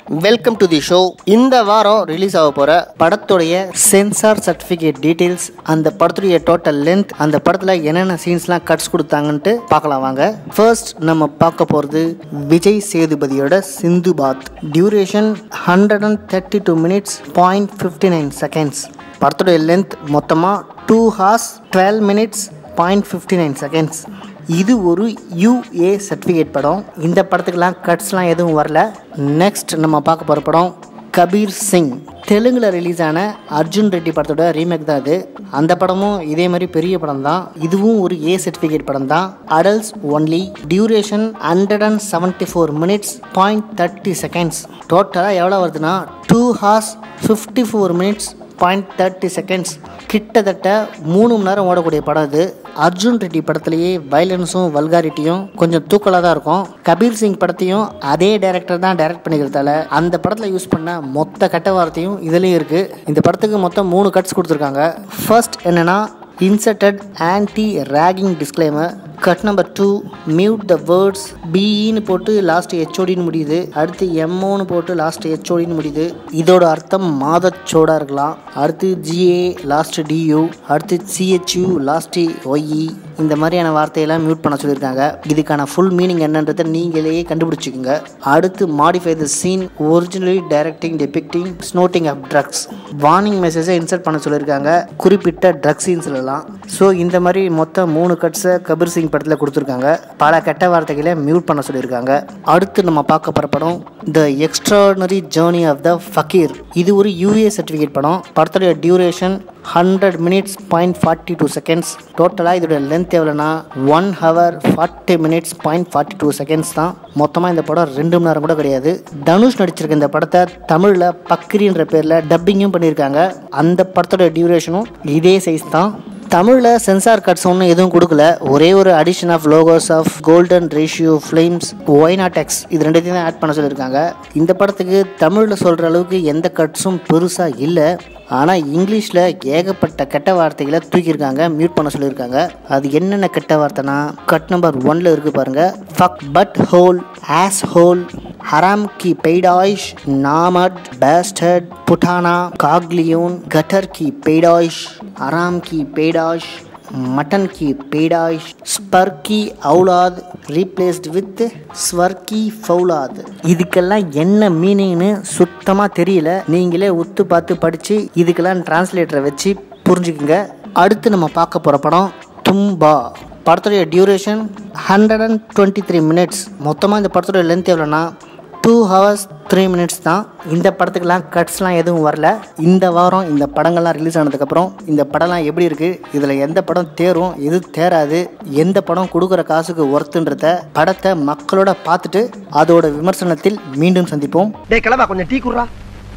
welcome to the show இந்த வாரம் release ஆக போற படத்துடைய சென்சார் சர்டிஃபிகேட் டீடைல்ஸ் அந்த படத்துடைய டோட்டல் லென்த் அந்த படத்துல என்னென்ன சீன்ஸ்லாம் கட்ஸ் கொடுத்தாங்கன்ட்டு பார்க்கலாம் வாங்க ஃபர்ஸ்ட் நம்ம பார்க்க போறது விஜய் சேதுபதியோட Sindhubaadh duration hundred and thirty two minutes point fifty nine seconds படத்துடைய லென்த் மொத்தமாக two hours twelve minutes point fifty nine seconds இது ஒரு யூஏ சர்டிஃபிகேட் படம் இந்த படத்துக்கெல்லாம் கட்ஸ்லாம் எதுவும் வரல நெக்ஸ்ட் நம்ம பார்க்க போகிற படம் கபீர் சிங் தெலுங்கில் ரிலீஸ் ஆன அர்ஜுன் ரெட்டி படத்தோட ரீமேக் தான் இது அந்த படமும் இதே மாதிரி பெரிய படம் தான் இதுவும் ஒரு ஏ சர்டிஃபிகேட் படம் தான் adults only duration hundred and seventy four minutes point thirty seconds டோட்டலாக எவ்வளோ வருதுன்னா two hours fifty four minutes point thirty seconds கிட்டத்தட்ட மூணு மணி நேரம் ஓடக்கூடிய படம் இது அர்ஜுன் ரெட்டி படத்துலேயே வயலன்ஸும் வல்காரிட்டியும் கொஞ்சம் தூக்கலாக தான் இருக்கும் கபீர் சிங் படத்தையும் அதே டைரக்டர் தான் டைரக்ட் பண்ணிக்கிறதால அந்த படத்தில் யூஸ் பண்ண மொத்த கட்ட வார்த்தையும் இதுலேயும் இருக்குது இந்த படத்துக்கு மொத்தம் மூணு கட்ஸ் கொடுத்துருக்காங்க ஃபர்ஸ்ட் என்னென்னா inserted anti ragging disclaimer cut number two mute the words பிஇன்னு போட்டு லாஸ்ட் ஹெச்ஓடின்னு முடியுது அடுத்து எம்ஓன்னு போட்டு லாஸ்ட் ஹெச்ஓடின்னு முடியுது இதோட அர்த்தம் மாதச்சோடா இருக்கலாம் அடுத்து ஜிஏ லாஸ்ட் டியூ அடுத்து சிஹெச்யூ லாஸ்ட் ஒய்இ இந்த மாதிரியான வார்த்தையெல்லாம் மியூட் பண்ண சொல்லியிருக்காங்க இதுக்கான ஃபுல் மீனிங் என்னன்றதை நீங்களே கண்டுபிடிச்சிக்கோங்க அடுத்து modify the scene originally directing depicting snorting of drugs warning மெசேஜை இன்சர்ட் பண்ண சொல்லியிருக்காங்க குறிப்பிட்ட ட்ரக் சீன்ஸ்லாம் ஸோ இந்த மாதிரி மொத்தம் மூணு கட்ஸை கபீர் சிங் படத்தில் கொடுத்துருக்காங்க பல கெட்ட வார்த்தைகளை மியூட் பண்ண சொல்லியிருக்காங்க அடுத்து நம்ம பார்க்க போகிற படம் the extraordinary journey of the fakir இது ஒரு யூஏ சர்டிஃபிகேட் படம் படத்துடைய duration hundred minutes point forty two seconds டோட்டலாக இதோட லென்த் எவ்வளோனா one hour forty minutes point forty two seconds தான் மொத்தமாக இந்த படம் ரெண்டு மணி நேரம் கூட கிடையாது தனுஷ் நடிச்சிருக்க இந்த படத்தை தமிழில் பக்ரின்ற பேரில் டப்பிங்கும் பண்ணியிருக்காங்க அந்த படத்தோட டியூரேஷனும் இதே சைஸ் தான் தமிழில் சென்சார் கட்ஸ் ஒன்றும் எதுவும் கொடுக்கல ஒரே ஒரு addition of logos of golden ratio flames YNOTX இது ரெண்டுத்தையும் தான் ஆட் பண்ண சொல்லியிருக்காங்க இந்த படத்துக்கு தமிழில் சொல்கிற அளவுக்கு எந்த கட்ஸும் பெருசாக இல்லை ஆனால் இங்கிலீஷில் ஏகப்பட்ட கெட்ட வார்த்தைகளை தூக்கியிருக்காங்க மியூட் பண்ண சொல்லியிருக்காங்க அது என்னென்ன கெட்ட வார்த்தைனா கட் நம்பர் ஒன்ல இருக்கு பாருங்க fuck butthole asshole ஹராம் கி பெய்டாய்ஷ் நாமட் பேஸ்டட் புட்டானா காக்லியோன் கட்டர் கி பெய்டாய்ஷ் அராம் கி பெய்டாஷ் மட்டன் கி பேடாய்ஷ் ஸ்பர்கி அவுலாத் ரீப்ளேஸ்ட் வித் ஸ்வர்கி ஃபவுலாத் இதுக்கெல்லாம் என்ன மீனிங்னு சுத்தமாக தெரியல நீங்களே உத்து பார்த்து படித்து இதுக்கெல்லாம் டிரான்ஸ்லேட்டரை வச்சு புரிஞ்சுக்குங்க அடுத்து நம்ம பார்க்க போகிற படம் தும்பா படத்துடைய duration hundred and twenty three minutes மொத்தமாக இந்த படத்துடைய லென்த் எவ்வளோனா டூ ஹவர்ஸ் த்ரீ மினிட்ஸ் தான் இந்த படத்துக்கெல்லாம் கட்ஸ்லாம் எதுவும் வரல இந்த வாரம் இந்த படங்கள்லாம் ரிலீஸ் ஆனதுக்கப்புறம் இந்த படம்லாம் எப்படி இருக்குது இதில் எந்த படம் தேரும் எது தேராது எந்த படம் கொடுக்குற காசுக்கு ஒர்த்துன்றத படத்தை மக்களோட பார்த்துட்டு அதோட விமர்சனத்தில் மீண்டும் சந்திப்போம் டேய் கிளம்பா கொஞ்சம் டீ குடுறா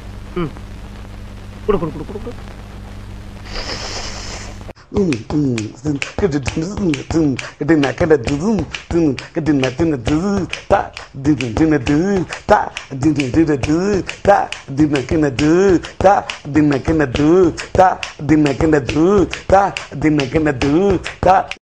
ம் குடு குடு குடு குடு குடு dinner